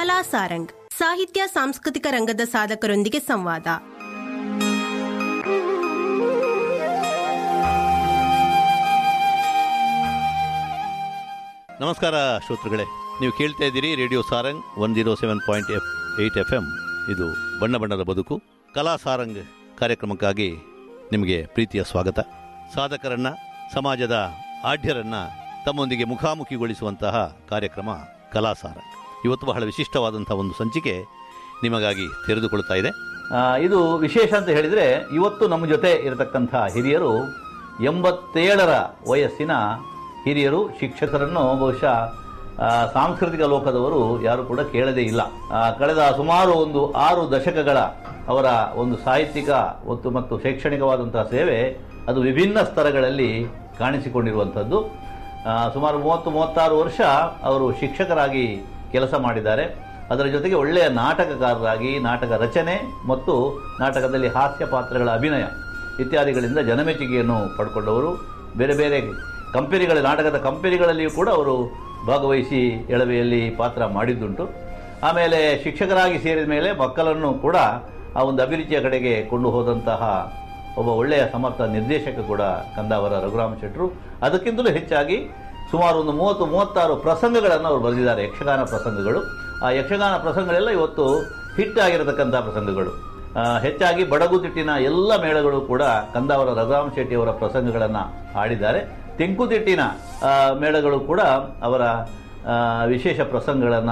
ಕಲಾ ಸಾರಂಗ್ ಸಾಹಿತ್ಯ ಸಾಂಸ್ಕೃತಿಕ ರಂಗದ ಸಾಧಕರೊಂದಿಗೆ ಸಂವಾದ ನಮಸ್ಕಾರ ಶ್ರೋತೃಗಳೇ ನೀವು ಕೇಳ್ತಾ ಇದ್ದೀರಿ radio Sarang one zero seven point F eight F M ಇದು ಬಣ್ಣ ಬಣ್ಣದ ಬದುಕು ಕಲಾ ಸಾರಂಗ್ ಕಾರ್ಯಕ್ರಮಕ್ಕಾಗಿ ನಿಮಗೆ ಪ್ರೀತಿಯ ಸ್ವಾಗತ ಸಾಧಕರನ್ನ ಸಮಾಜದ ಆಢ್ಯರನ್ನ ತಮ್ಮೊಂದಿಗೆ ಮುಖಾಮುಖಿಗೊಳಿಸುವಂತಹ ಕಾರ್ಯಕ್ರಮ ಕಲಾ ಸಾರಂಗ್ ಇವತ್ತು ಬಹಳ ವಿಶಿಷ್ಟವಾದಂತಹ ಒಂದು ಸಂಚಿಕೆ ನಿಮಗಾಗಿ ತೆರೆದುಕೊಳ್ತಾ ಇದೆ ಆ, ಇದು ವಿಶೇಷ ಅಂತ ಹೇಳಿದರೆ ಇವತ್ತು ನಮ್ಮ ಜೊತೆ ಇರತಕ್ಕಂಥ ಹಿರಿಯರು ಎಂಬತ್ತೇಳರ ವಯಸ್ಸಿನ ಹಿರಿಯರು ಶಿಕ್ಷಕರನ್ನು ಬಹುಶಃ ಆ, ಸಾಂಸ್ಕೃತಿಕ ಲೋಕದವರು ಯಾರು ಕೂಡ ಕೇಳದೇ ಇಲ್ಲ ಆ, ಕಳೆದ ಸುಮಾರು ಒಂದು ಆರು ದಶಕಗಳ ಅವರ ಒಂದು ಸಾಹಿತ್ಯಿಕ ಮತ್ತು ಮತ್ತು ಶೈಕ್ಷಣಿಕವಾದಂತಹ ಸೇವೆ ಅದು ವಿಭಿನ್ನ ಸ್ತರಗಳಲ್ಲಿ ಕಾಣಿಸಿಕೊಂಡಿರುವಂಥದ್ದು ಆ, ಸುಮಾರು ಮೂವತ್ತು ಮೂವತ್ತಾರು ವರ್ಷ ಅವರು ಶಿಕ್ಷಕರಾಗಿ ಕೆಲಸ ಮಾಡಿದ್ದಾರೆ ಅದರ ಜೊತೆಗೆ ಒಳ್ಳೆಯ ನಾಟಕಕಾರರಾಗಿ ನಾಟಕ ರಚನೆ ಮತ್ತು ನಾಟಕದಲ್ಲಿ ಹಾಸ್ಯ ಪಾತ್ರಗಳ ಅಭಿನಯ ಇತ್ಯಾದಿಗಳಿಂದ ಜನಮೆಚ್ಚುಗೆಯನ್ನು ಪಡ್ಕೊಂಡವರು ಬೇರೆ ಬೇರೆ ಕಂಪನಿಗಳ ನಾಟಕದ ಕಂಪನಿಗಳಲ್ಲಿಯೂ ಕೂಡ ಅವರು ಭಾಗವಹಿಸಿ ಎಳವೆಯಲ್ಲಿ ಪಾತ್ರ ಮಾಡಿದ್ದುಂಟು ಆಮೇಲೆ ಶಿಕ್ಷಕರಾಗಿ ಸೇರಿದ ಮೇಲೆ ಮಕ್ಕಳನ್ನು ಕೂಡ ಆ ಒಂದು ಅಭಿರುಚಿಯ ಕಡೆಗೆ ಕೊಂಡು ಹೋದಂತಹ ಒಬ್ಬ ಒಳ್ಳೆಯ ಸಮರ್ಥ ನಿರ್ದೇಶಕ ಕೂಡ ಕಂದಾವರ ರಘುರಾಮ ಶೆಟ್ಟರು ಅದಕ್ಕಿಂತಲೂ ಹೆಚ್ಚಾಗಿ ಸುಮಾರು ಒಂದು ಮೂವತ್ತು ಮೂವತ್ತಾರು ಪ್ರಸಂಗಗಳನ್ನು ಅವರು ಬರೆದಿದ್ದಾರೆ ಯಕ್ಷಗಾನ ಪ್ರಸಂಗಗಳು ಆ ಯಕ್ಷಗಾನ ಪ್ರಸಂಗಗಳೆಲ್ಲ ಇವತ್ತು ಹಿಟ್ ಆಗಿರತಕ್ಕಂಥ ಪ್ರಸಂಗಗಳು ಆ, ಹೆಚ್ಚಾಗಿ ಬಡಗುತಿಟ್ಟಿನ ಎಲ್ಲ ಮೇಳಗಳು ಕೂಡ ಕಂದಾವರ ರಘುರಾಮ ಶೆಟ್ಟಿ ಅವರ ಪ್ರಸಂಗಗಳನ್ನು ಹಾಡಿದ್ದಾರೆ ತೆಂಕುತಿಟ್ಟಿನ ಆ, ಮೇಳಗಳು ಕೂಡ ಅವರ ಆ, ವಿಶೇಷ ಪ್ರಸಂಗಗಳನ್ನು